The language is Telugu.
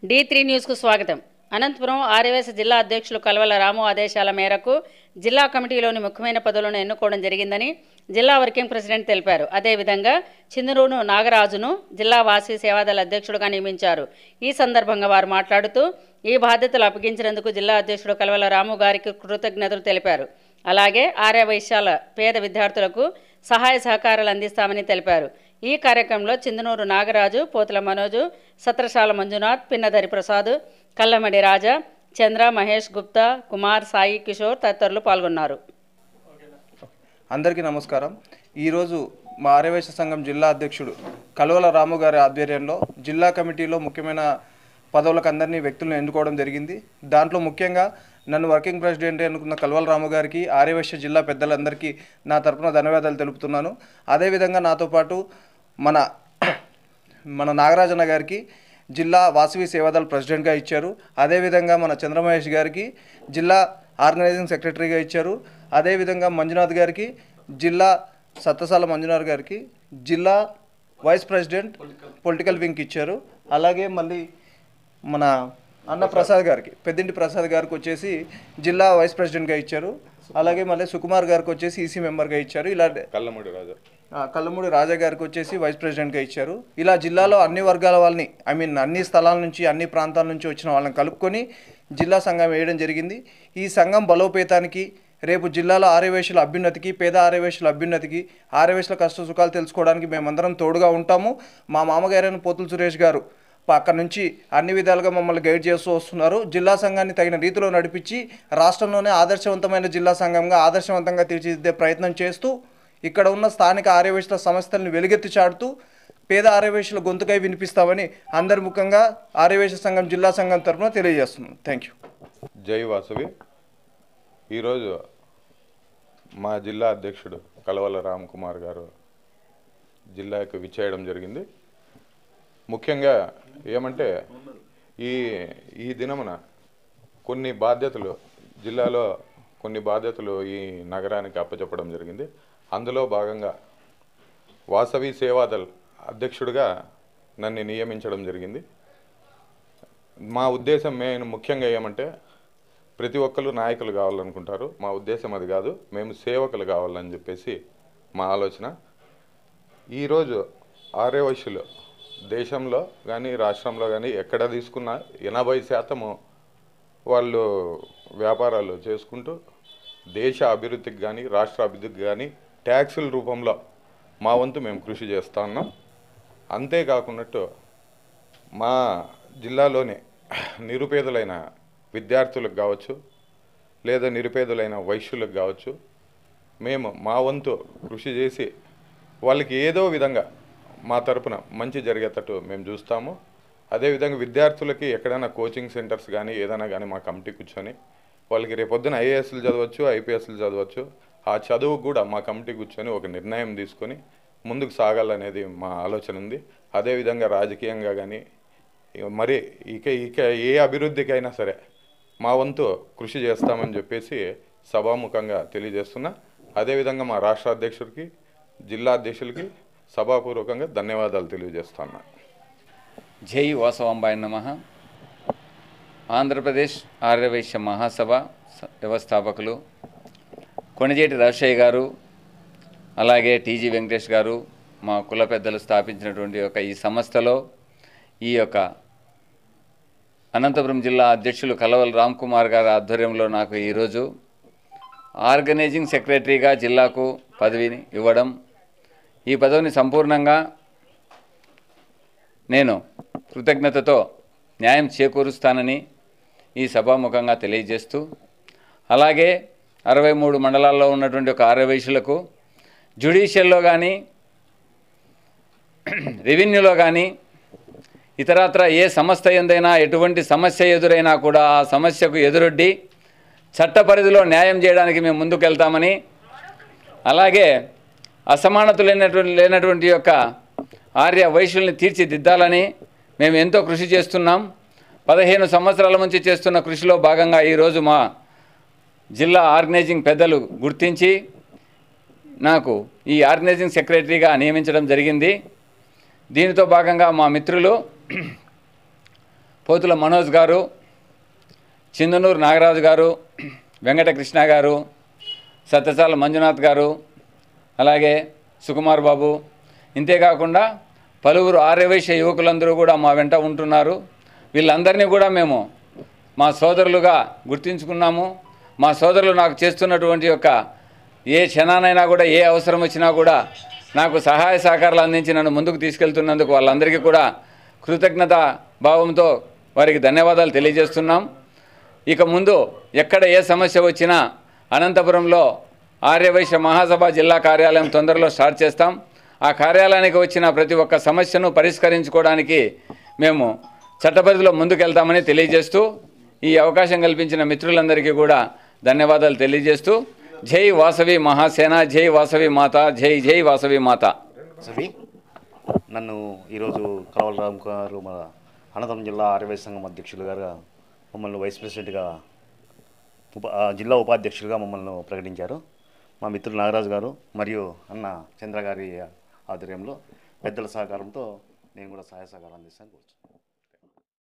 డి త్రీ న్యూస్కు స్వాగతం అనంతపురం ఆర్యవేశ జిల్లా అధ్యక్షులు కల్వల రాము ఆదేశాల మేరకు జిల్లా కమిటీలోని ముఖ్యమైన పదవులను ఎన్నుకోవడం జరిగిందని జిల్లా వర్కింగ్ ప్రెసిడెంట్ తెలిపారు అదేవిధంగా చిందరూను నాగరాజును జిల్లా వాసీ సేవాదళ అధ్యక్షుడుగా నియమించారు ఈ సందర్భంగా వారు మాట్లాడుతూ ఈ బాధ్యతలు అప్పగించినందుకు జిల్లా అధ్యక్షుడు కల్వల రాము గారికి కృతజ్ఞతలు తెలిపారు అలాగే ఆర్య వైశ్యాల పేద విద్యార్థులకు సహాయ సహకారాలు అందిస్తామని తెలిపారు ఈ కార్యక్రమంలో చిందనూరు నాగరాజు పోతుల మనోజు సత్రశాల మంజునాథ్ పిన్నధరి ప్రసాద్ కల్లమడి రాజా చంద్ర మహేష్ గుప్తా కుమార్ సాయి కిషోర్ తదితరులు పాల్గొన్నారు అందరికీ నమస్కారం ఈరోజు మా ఆర్యవైశ్య సంఘం జిల్లా అధ్యక్షుడు కల్వల రాము గారి ఆధ్వర్యంలో జిల్లా కమిటీలో ముఖ్యమైన పదవులకు అందరినీ వ్యక్తులను ఎన్నుకోవడం జరిగింది దాంట్లో ముఖ్యంగా నన్ను వర్కింగ్ ప్రెసిడెంట్ ఎన్నుకున్న కల్వల రాము గారికి ఆర్యవైశ్య జిల్లా పెద్దలందరికీ నా తరపున ధన్యవాదాలు తెలుపుతున్నాను అదేవిధంగా నాతో పాటు మన మన నాగరాజన్న గారికి జిల్లా వాసవి సేవాదళ ప్రెసిడెంట్గా ఇచ్చారు అదేవిధంగా మన చంద్రమహేష్ గారికి జిల్లా ఆర్గనైజింగ్ సెక్రటరీగా ఇచ్చారు అదేవిధంగా మంజునాథ్ గారికి జిల్లా సత్తసాల మంజునాథ్ గారికి జిల్లా వైస్ ప్రెసిడెంట్ పొలిటికల్ వింగ్ ఇచ్చారు అలాగే మళ్ళీ మన అన్న ప్రసాద్ గారికి పెద్దింటి ప్రసాద్ గారికి వచ్చేసి జిల్లా వైస్ ప్రెసిడెంట్గా ఇచ్చారు అలాగే మళ్ళీ సుకుమార్ గారికి వచ్చేసి ఈసీ మెంబర్గా ఇచ్చారు ఇలా కల్లమూడి రాజా ఆ, కల్లమూడి రాజా గారికి వచ్చేసి వైస్ ప్రెసిడెంట్గా ఇచ్చారు ఇలా జిల్లాలో అన్ని వర్గాల వాళ్ళని ఐ మీన్ అన్ని స్థలాల నుంచి అన్ని ప్రాంతాల నుంచి వచ్చిన వాళ్ళని కలుపుకొని జిల్లా సంఘం వేయడం జరిగింది ఈ సంఘం బలోపేతానికి రేపు జిల్లాలో ఆర్యవేశుల అభ్యున్నతికి పేద ఆర్యవేశుల అభ్యున్నతికి ఆర్యవేశుల కష్ట సుఖాలు తెలుసుకోవడానికి మేమందరం తోడుగా ఉంటాము మా మామగారైన పోతుల సురేష్ గారు అక్కడ నుంచి అన్ని విధాలుగా మమ్మల్ని గైడ్ చేస్తూ వస్తున్నారు జిల్లా సంఘాన్ని తగిన రీతిలో నడిపించి రాష్ట్రంలోనే ఆదర్శవంతమైన జిల్లా సంఘంగా ఆదర్శవంతంగా తీర్చిదిద్దే ప్రయత్నం చేస్తూ ఇక్కడ ఉన్న స్థానిక ఆర్యవేశుల సమస్యలను వెలుగెత్తి చాటుతూ పేద ఆర్యవేశుల గొంతుకై వినిపిస్తామని అందరి ముఖంగా ఆర్యవేశ సంఘం జిల్లా సంఘం తరఫున తెలియజేస్తున్నాం థ్యాంక్ యూ జై వాసవి ఈరోజు మా జిల్లా అధ్యక్షుడు కలవల రామ్ కుమార్ గారు జిల్లాకు విచ్చేయడం జరిగింది ముఖ్యంగా ఏమంటే ఈ ఈ దినమున కొన్ని బాధ్యతలు జిల్లాలో కొన్ని బాధ్యతలు ఈ నగరానికి అప్పచెప్పడం జరిగింది అందులో భాగంగా వాసవి సేవాదల్ అధ్యక్షుడిగా నన్ను నియమించడం జరిగింది మా ఉద్దేశం మెయిన్ ముఖ్యంగా ఏమంటే ప్రతి ఒక్కరు నాయకులు కావాలనుకుంటారు మా ఉద్దేశం అది కాదు మేము సేవకులు కావాలని చెప్పేసి మా ఆలోచన ఈరోజు ఆర్యవైశ్యులు దేశంలో కానీ రాష్ట్రంలో కానీ ఎక్కడ తీసుకున్నా ఎనభై శాతము వాళ్ళు వ్యాపారాలు చేసుకుంటూ దేశ అభివృద్ధికి కానీ రాష్ట్ర అభివృద్ధికి కానీ ట్యాక్సుల రూపంలో మా వంతు మేము కృషి చేస్తా ఉన్నాం అంతేకాకున్నట్టు మా జిల్లాలోని నిరుపేదలైన విద్యార్థులకు కావచ్చు లేదా నిరుపేదలైన వైశ్యులకు కావచ్చు మేము మా వంతు కృషి చేసి వాళ్ళకి ఏదో విధంగా మా తరపున మంచి జరిగేటట్టు మేము చూస్తాము అదేవిధంగా విద్యార్థులకి ఎక్కడైనా కోచింగ్ సెంటర్స్ కానీ ఏదైనా కానీ మా కమిటీ కూర్చొని వాళ్ళకి రేపొద్దున ఐఏఎస్లు చదవచ్చు ఐపీఎస్లు చదవచ్చు ఆ చదువు కూడా మా కమిటీ కూర్చొని ఒక నిర్ణయం తీసుకొని ముందుకు సాగాలనేది మా ఆలోచన ఉంది అదేవిధంగా రాజకీయంగా కానీ మరి ఇక ఇక ఏ అభివృద్ధికైనా సరే మా వంతు కృషి చేస్తామని చెప్పేసి సభాముఖంగా తెలియజేస్తున్నా అదేవిధంగా మా రాష్ట్ర అధ్యక్షుడికి జిల్లా అధ్యక్షులకి సభాపూర్వకంగా ధన్యవాదాలు తెలియజేస్తున్నా జై వాసవాంబాయ నమ ఆంధ్రప్రదేశ్ ఆర్యవైశ్య మహాసభ స- వ్యవస్థాపకులు కొణిజేటి రాజశయ్య గారు అలాగే టీజీ వెంకటేష్ గారు మా కుల పెద్దలు స్థాపించినటువంటి యొక్క ఈ సంస్థలో ఈ యొక్క అనంతపురం జిల్లా అధ్యక్షులు కలవల్ రామ్ కుమార్ గారి ఆధ్వర్యంలో నాకు ఈరోజు ఆర్గనైజింగ్ సెక్రటరీగా జిల్లాకు పదవిని ఇవ్వడం ఈ పదవిని సంపూర్ణంగా నేను కృతజ్ఞతతో న్యాయం చేకూరుస్తానని ఈ సభాముఖంగా తెలియజేస్తూ అలాగే అరవై మూడు మండలాల్లో ఉన్నటువంటి ఒక ఆర్యవైశ్యులకు జ్యుడిషియల్లో కానీ రెవెన్యూలో కానీ ఇతరత్ర ఏ సంస్థ ఎందైనా ఎటువంటి సమస్య ఎదురైనా కూడా ఆ సమస్యకు ఎదురొడ్డి చట్ట పరిధిలో న్యాయం చేయడానికి మేము ముందుకెళ్తామని అలాగే అసమానత లేనటువంటి లేనటువంటి యొక్క ఆర్య వైశ్యుల్ని తీర్చిదిద్దాలని మేము ఎంతో కృషి చేస్తున్నాం పదిహేను సంవత్సరాల నుంచి చేస్తున్న కృషిలో భాగంగా ఈరోజు మా జిల్లా ఆర్గనైజింగ్ పెద్దలు గుర్తించి నాకు ఈ ఆర్గనైజింగ్ సెక్రటరీగా నియమించడం జరిగింది దీనితో భాగంగా మా మిత్రులు పోతుల మనోజ్ గారు చిందనూరు నాగరాజు గారు వెంకటకృష్ణ గారు సత్యసాల మంజునాథ్ గారు అలాగే సుకుమార్ బాబు ఇంతేకాకుండా పలువురు ఆర్యవైశ్య యువకులందరూ కూడా మా వెంట ఉంటున్నారు వీళ్ళందరినీ కూడా మేము మా సోదరులుగా గుర్తించుకున్నాము మా సోదరులు నాకు చేస్తున్నటువంటి యొక్క ఏ క్షణానైనా కూడా ఏ అవసరం వచ్చినా కూడా నాకు సహాయ సహకారాలు అందించి నన్ను ముందుకు తీసుకెళ్తున్నందుకు వాళ్ళందరికీ కూడా కృతజ్ఞత భావంతో వారికి ధన్యవాదాలు తెలియజేస్తున్నాం ఇక ముందు ఎక్కడ ఏ సమస్య వచ్చినా అనంతపురంలో ఆర్యవైశ్య మహాసభ జిల్లా కార్యాలయం తొందరలో స్టార్ట్ చేస్తాం ఆ కార్యాలయానికి వచ్చిన ప్రతి ఒక్క సమస్యను పరిష్కరించుకోవడానికి మేము చట్టపరిధిలో ముందుకెళ్తామని తెలియజేస్తూ ఈ అవకాశం కల్పించిన మిత్రులందరికీ కూడా ధన్యవాదాలు తెలియజేస్తూ జై వాసవి మహాసేన జై వాసవి మాత జై జై వాసవి మాత సవి నన్ను ఈరోజు కలవలరామ్ గారు మన అనంతపురం జిల్లా ఆర్యవైశ్య సంఘం అధ్యక్షులుగా మమ్మల్ని వైస్ ప్రెసిడెంట్గా ఉప ఆ, జిల్లా ఉపాధ్యక్షులుగా మమ్మల్ని ప్రకటించారు మా మిత్రులు నాగరాజు గారు మరియు అన్న చంద్ర గారి ఆధ్వర్యంలో పెద్దల సహకారంతో నేను కూడా సహాయ సహకారం అందిస్తాను కోరుచున్నాను